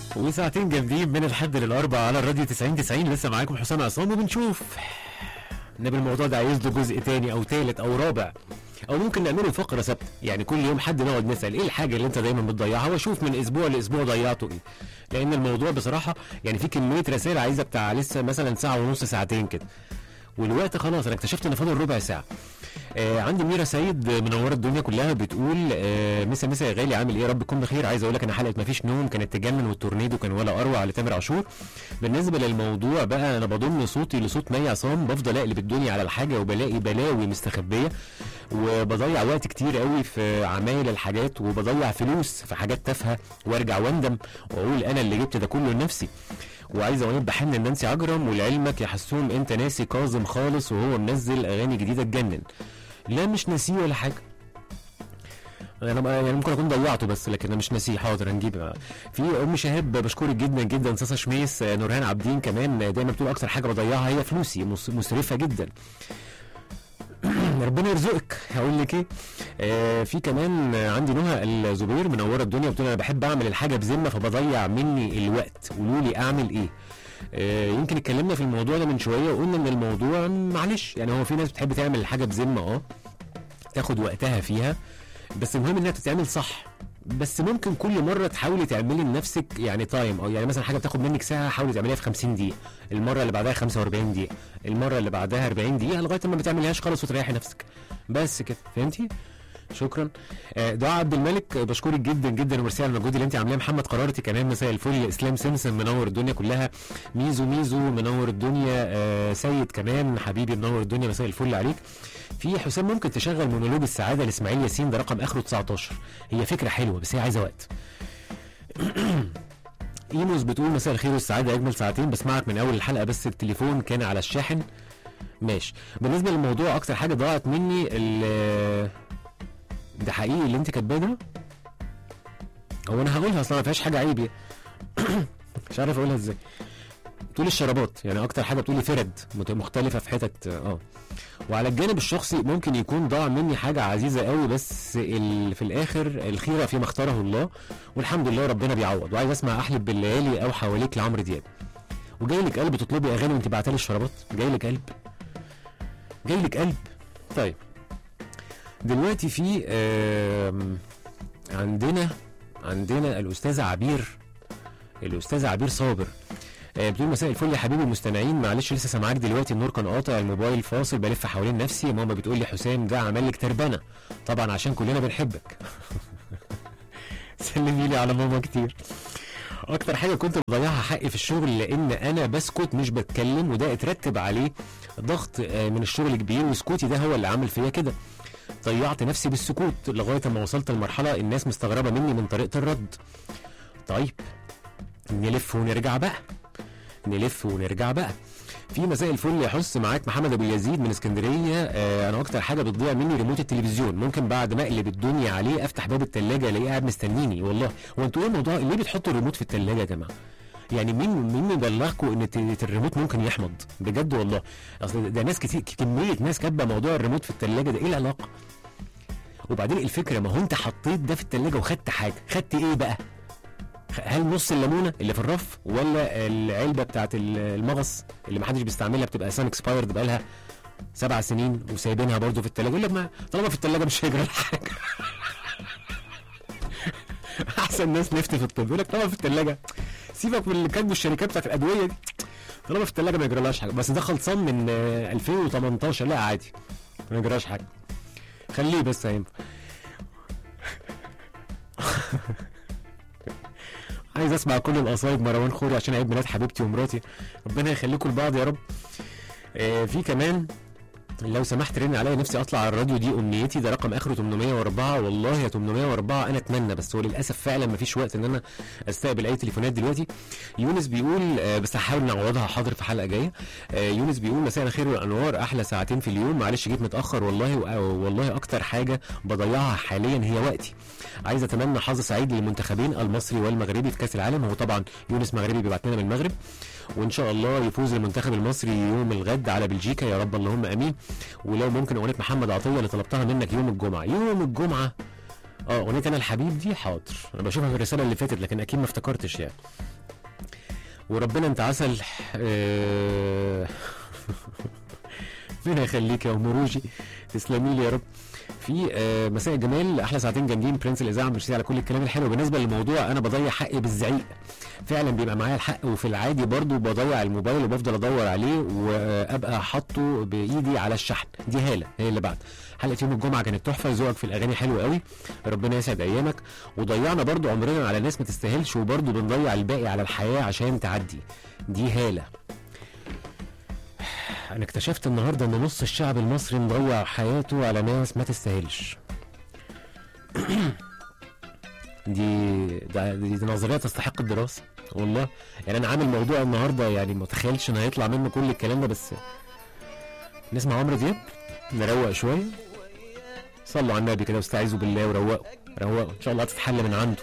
وساعتين جامدين من الحد للاربع على الراديو 90 90 لسه معاكم حسام عصام وبنشوف ان بالموضوع ده عايز له جزء تاني او تالت او رابع او ممكن نعمله فقره ثابته يعني كل يوم حد نقعد نسال ايه الحاجه اللي انت دايما بتضيعها واشوف من اسبوع لاسبوع ضيعته ايه لان الموضوع بصراحه يعني في كميه رسائل عايزه بتاع لسه مثلا ساعه ونص ساعتين كده والوقت خلاص انا اكتشفت ان فاضل ربع ساعه آه عندي ميرا سيد منوره الدنيا كلها بتقول آه مسا مسا يا غالي عامل ايه يا رب تكون بخير عايز اقول لك انا حلقه مفيش نوم كانت تجنن والتورنيدو كان ولا اروع لتامر عاشور بالنسبه للموضوع بقى انا بضم صوتي لصوت مي عصام بفضل اقلب الدنيا على الحاجه وبلاقي بلاوي مستخبيه وبضيع وقت كتير قوي في عمايل الحاجات وبضيع فلوس في حاجات تافهه وارجع واندم واقول انا اللي جبت ده كله لنفسي وعايز اقول بحن لنانسي عجرم ولعلمك يا حسوم انت ناسي كاظم خالص وهو منزل اغاني جديده تجنن لا مش ناسيه ولا حاجه انا بقى يعني ممكن اكون ضيعته بس لكن انا مش ناسيه حاضر هنجيب في ام شهاب بشكرك جدا جدا صاصه شميس نورهان عابدين كمان دايما بتقول اكتر حاجه بضيعها هي فلوسي مس- مسرفه جدا ربنا يرزقك هقول لك ايه آه في كمان عندي نهى الزبير منوره الدنيا بتقول انا بحب اعمل الحاجه بذمه فبضيع مني الوقت قولوا لي اعمل ايه آه يمكن اتكلمنا في الموضوع ده من شويه وقلنا ان الموضوع معلش يعني هو في ناس بتحب تعمل الحاجه بذمه اه تاخد وقتها فيها بس المهم انها تتعمل صح بس ممكن كل مره تحاولي تعملي لنفسك يعني تايم او يعني مثلا حاجه بتاخد منك ساعه حاولي تعمليها في 50 دقيقه المره اللي بعدها 45 دقيقه المره اللي بعدها 40 دقيقه لغايه ما ما تعمليهاش خالص وتريحي نفسك بس كده فهمتي شكرا آه، دعاء عبد الملك آه، بشكرك جدا جدا وميرسي على المجهود اللي انت عاملاه محمد قرارتي كمان مساء الفل اسلام سمسم منور الدنيا كلها ميزو ميزو منور الدنيا آه، سيد كمان حبيبي منور الدنيا مساء الفل عليك في حسام ممكن تشغل مونولوج السعاده لاسماعيل ياسين ده رقم اخره 19 هي فكره حلوه بس هي عايزه وقت ايموس بتقول مساء الخير والسعاده اجمل ساعتين بسمعك من اول الحلقه بس التليفون كان على الشاحن ماشي بالنسبه للموضوع اكتر حاجه ضاعت مني ال- ده حقيقي اللي انت كاتباه ده هو انا هقولها اصلا ما فيهاش حاجه عيب يعني. مش عارف اقولها ازاي بتقول الشرابات يعني اكتر حاجه بتقولي فرد مت- مختلفه في حتت اه وعلى الجانب الشخصي ممكن يكون ضاع مني حاجه عزيزه قوي بس ال... في الاخر الخيره فيما اختاره الله والحمد لله ربنا بيعوض وعايز اسمع احلف بالليالي او حواليك لعمرو دياب وجاي لك قلب تطلبي اغاني وانت بعتلي الشرابات جاي لك قلب جاي لك قلب طيب دلوقتي في آم، عندنا عندنا الاستاذه عبير الاستاذه عبير صابر آه، بتقول مساء الفل يا حبيبي المستمعين معلش لسه سامعاك دلوقتي النور كان قاطع الموبايل فاصل بلف حوالين نفسي ماما بتقول لي حسام ده عمل لك تربنه طبعا عشان كلنا بنحبك سلمي لي على ماما كتير اكتر حاجه كنت مضيعها حقي في الشغل لان انا بسكت مش بتكلم وده اترتب عليه ضغط آه، من الشغل كبير وسكوتي ده هو اللي عامل فيا كده ضيعت نفسي بالسكوت لغايه ما وصلت لمرحله الناس مستغربه مني من طريقه الرد طيب نلف ونرجع بقى نلف ونرجع بقى في مساء الفل يا حس معاك محمد ابو يزيد من اسكندريه آه انا اكتر حاجه بتضيع مني ريموت التلفزيون ممكن بعد ما اقلب الدنيا عليه افتح باب التلاجة الاقيه قاعد مستنيني والله هو انتوا ايه الموضوع ليه بتحطوا الريموت في التلاجة يا جماعه يعني مين مين مبلغكم ان الت- الريموت ممكن يحمض بجد والله اصل ده ناس كتير كميه ناس كاتبه موضوع الريموت في التلاجة ده ايه العلاقه وبعدين الفكره ما هو انت حطيت ده في التلاجة وخدت حاجه خدت ايه بقى هل نص الليمونه اللي في الرف ولا العلبه بتاعت ال- المغص اللي محدش بيستعملها بتبقى سان اكسبايرد بقالها سبع سنين وسايبينها برضو في التلاجة يقول لك ما طالما في التلاجة مش هيجرى لها حاجه احسن ناس نفتي في الطب يقول لك طالما في التلاجة سيبك من اللي كاتبه الشركات بتاعت الادويه دي طالما في التلاجة ما يجرالهاش حاجه بس ده خلصان من آه، 2018 لا عادي ما يجراش حاجه خليه بس هينفع عايز اسمع كل القصايد مروان خوري عشان عيد ميلاد حبيبتي ومراتي ربنا يخليكم لبعض يا رب آه في كمان لو سمحت رن عليا نفسي اطلع على الراديو دي امنيتي ده رقم اخره 804 والله يا 804 انا اتمنى بس هو للاسف فعلا مفيش وقت ان انا استقبل اي تليفونات دلوقتي يونس بيقول آه بس هحاول نعوضها حاضر في حلقه جايه آه يونس بيقول مساء الخير والانوار احلى ساعتين في اليوم معلش جيت متاخر والله والله اكتر حاجه بضيعها حاليا هي وقتي عايز اتمنى حظ سعيد للمنتخبين المصري والمغربي في كاس العالم هو طبعا يونس مغربي بيبعت لنا من المغرب وان شاء الله يفوز المنتخب المصري يوم الغد على بلجيكا يا رب اللهم امين ولو ممكن اغنيه محمد عطيه اللي طلبتها منك يوم الجمعه يوم الجمعه اه اغنيه انا الحبيب دي حاضر انا بشوفها في الرساله اللي فاتت لكن اكيد ما افتكرتش يعني وربنا انت عسل آه، ربنا يخليك يا ام روجي تسلمي لي يا رب في آه، مساء الجمال احلى ساعتين جامدين برنس الاذاعه ميرسي على كل الكلام الحلو بالنسبه للموضوع انا بضيع حقي بالزعيق فعلا بيبقى معايا الحق وفي العادي برضو بضيع الموبايل وبفضل ادور عليه وابقى حاطه بايدي على الشحن دي هاله هي اللي بعد حلقه يوم الجمعه كانت تحفه ذوقك في الاغاني حلو قوي ربنا يسعد ايامك وضيعنا برضو عمرنا على ناس ما تستاهلش وبرضو بنضيع الباقي على الحياه عشان تعدي دي هاله انا اكتشفت النهارده ان نص الشعب المصري مضيع حياته على ناس ما تستاهلش دي ده دي, دي نظريه تستحق الدراسه والله يعني انا عامل موضوع النهارده يعني ما تخيلش ان هيطلع منه كل الكلام ده بس نسمع عمرو دياب نروق شويه صلوا على النبي كده واستعيذوا بالله وروقوا روقوا ان شاء الله هتتحل من عنده